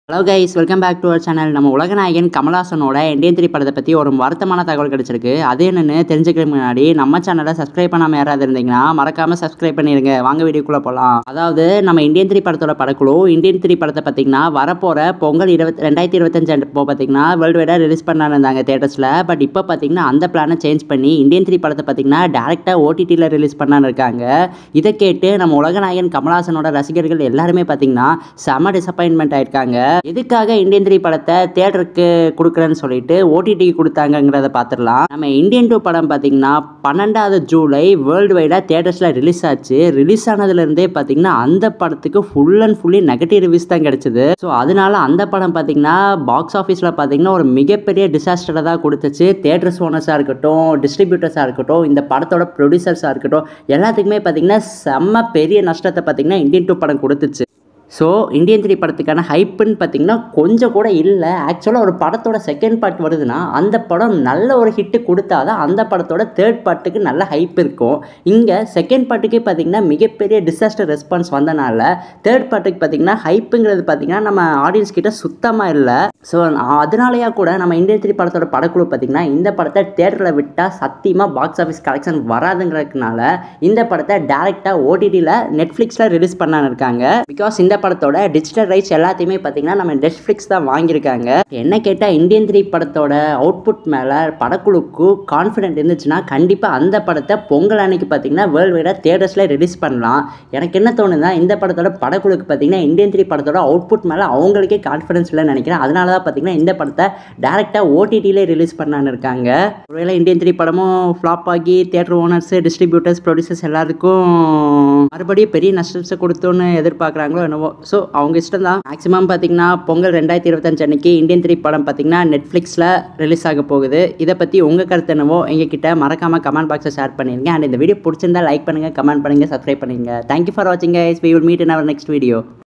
hello guys welcome back to our channel நம்ம உலகநாயகன் கமல்ஹாசனோட Indian three படத்தை பற்றி ஒரு வருத்தமான தகவல் கிடச்சிருக்கு அது என்னென்னு தெரிஞ்சுக்கிறதுக்கு முன்னாடி நம்ம சேனலை சப்ஸ்கிரைப் பண்ணாமல் யாராவது இருந்தீங்கன்னா மறக்காமல் சப்ஸ்கிரைப் பண்ணிடுங்க வாங்க வீடியோக்குள்ளே போகலாம் அதாவது நம்ம இந்தியன் த்ரீ படத்தோட படக்குழு இந்தியன் த்ரீ படத்தை பார்த்தீங்கன்னா வரப்போகிற பொங்கல் இருபத்தி ரெண்டாயிரத்தி இருபத்தஞ்சு அப்போ பார்த்தீங்கன்னா வேர்ல்டு வைடாக ரிலீஸ் பண்ண இருந்தாங்க தேட்டர்ஸில் பட் இப்போ பார்த்தீங்கன்னா அந்த பிளானை சேஞ்ச் பண்ணி இந்தியன் த்ரீ படத்தை பார்த்தீங்கன்னா டேரெக்டாக ஓடிடியில் ரிலீஸ் பண்ணான்னு இருக்காங்க இதை கேட்டு நம்ம உலகநாயகன் கமல்ஹாசனோட ரசிகர்கள் எல்லாருமே பார்த்தீங்கன்னா செம டிசப்பாயின்மெண்ட் ஆயிருக்காங்க எதுக்காக இந்தியன் த்ரீ படத்தை தேட்டருக்கு கொடுக்குறேன்னு சொல்லிட்டு ஓடிடிக்கு கொடுத்தாங்கங்கிறத பார்த்துடலாம் நம்ம இந்தியன் டூ படம் பார்த்தீங்கன்னா பன்னெண்டாவது ஜூலை வேர்ல்டு வைடாக தேட்டர்ஸில் ரிலீஸ் ஆச்சு ரிலீஸ் ஆனதுலேருந்தே பார்த்தீங்கன்னா அந்த படத்துக்கு full and fully negative reviews தான் கிடைச்சது ஸோ அதனால அந்த படம் பார்த்தீங்கன்னா பாக்ஸ் ஆஃபீஸில் பார்த்தீங்கன்னா ஒரு மிகப்பெரிய டிசாஸ்டரை தான் கொடுத்துச்சு தேட்டர்ஸ் ஓனர்ஸாக இருக்கட்டும் டிஸ்ட்ரிபியூட்டர்ஸாக இருக்கட்டும் இந்த படத்தோட ப்ரொடியூசர்ஸாக இருக்கட்டும் எல்லாத்துக்குமே பார்த்தீங்கன்னா செம்ம பெரிய நஷ்டத்தை பார்த்தீங்கன்னா இந்தியன் டூ படம் கொடுத்துச்சு ஸோ இந்தியன் த்ரீ படத்துக்கான ஹைப்புன்னு பார்த்தீங்கன்னா கொஞ்சம் கூட இல்லை ஆக்சுவலாக ஒரு படத்தோட செகண்ட் பார்ட் வருதுன்னா அந்த படம் நல்ல ஒரு ஹிட்டு கொடுத்தா தான் அந்த படத்தோட தேர்ட் பார்ட்டுக்கு நல்ல ஹைப் இருக்கும் இங்கே செகண்ட் பார்ட்டுக்கே பார்த்தீங்கன்னா மிகப்பெரிய டிசாஸ்டர் ரெஸ்பான்ஸ் வந்தனால தேர்ட் பார்ட்டுக்கு பார்த்தீங்கன்னா ஹைப்புங்கிறது பார்த்தீங்கன்னா நம்ம ஆடியன்ஸ் கிட்ட சுத்தமாக இல்லை ஸோ அதனாலயா கூட நம்ம இந்தியன் த்ரீ படத்தோட படக்குழு பார்த்தீங்கன்னா இந்த படத்தை தேட்டரில் விட்டால் சத்தியமாக பாக்ஸ் ஆஃபீஸ் கலெக்ஷன் வராதுங்கிறதுனால இந்த படத்தை டேரெக்டாக ஓடிடியில் நெட்ஃப்ளிக்ஸில் ரிலீஸ் பண்ணான்னு இருக்காங்க பிகாஸ் இந்த படத்தோட டிஜிட்டல் ரைட்ஸ் எல்லாத்தையுமே பார்த்தீங்கன்னா நம்ம நெட்ஃப்ளிக்ஸ் தான் வாங்கியிருக்காங்க என்ன கேட்டால் இந்தியன் த்ரீ படத்தோட அவுட்புட் மேலே படக்குழுக்கு கான்ஃபிடென்ட் இருந்துச்சுன்னா கண்டிப்பாக அந்த படத்தை பொங்கல் அன்னைக்கு பார்த்தீங்கன்னா வேர்ல்டு வைடாக தேட்டர்ஸில் ரிலீஸ் பண்ணலாம் எனக்கு என்ன தோணுதுன்னா இந்த படத்தோட படக்குழுக்கு பார்த்தீங்கன்னா இந்தியன் த்ரீ படத்தோட அவுட்புட் மேலே அவங்களுக்கே கான்ஃபிடன்ஸ் இல்லைன்னு நினைக்கிறேன் அதனால தான் பார்த்தீங்கன்னா இந்த படத்தை டேரெக்டாக ஓடிடியிலே ரிலீஸ் பண்ணான்னு இருக்காங்க ஒருவேளை இந்தியன் த்ரீ படமும் ஃப்ளாப் ஆகி தேட்டர் ஓனர்ஸ் டிஸ்ட்ரிபியூட்டர்ஸ் ப்ரொடியூசர்ஸ் எல்லாருக்கும் மறுபடியும் பெரிய நஷ்டத்தை கொடுத்தோன்னு எதிர்பார்க்குறாங்களோ என்னவோ ஸோ அவங்க இஷ்டம் தான் மேக்ஸிமம் பார்த்தீங்கன்னா பொங்கல் ரெண்டாயிரத்தி இருபத்தஞ்சு அன்னைக்கு இந்தியன் த்ரீ படம் பார்த்தீங்கன்னா நெட்ஃப்ளிக்ஸில் ரிலீஸ் ஆக போகுது இதை பற்றி உங்கள் கருத்து என்னவோ எங்ககிட்ட மறக்காமல் கமெண்ட் பாக்ஸில் ஷேர் பண்ணிருங்க அண்ட் இந்த வீடியோ பிடிச்சிருந்தா லைக் பண்ணுங்கள் கமெண்ட் பண்ணுங்கள் சப்ஸ்கிரைப் பண்ணுங்கள் தேங்க்யூ ஃபார் வாட்சிங் guys we will meet in our next video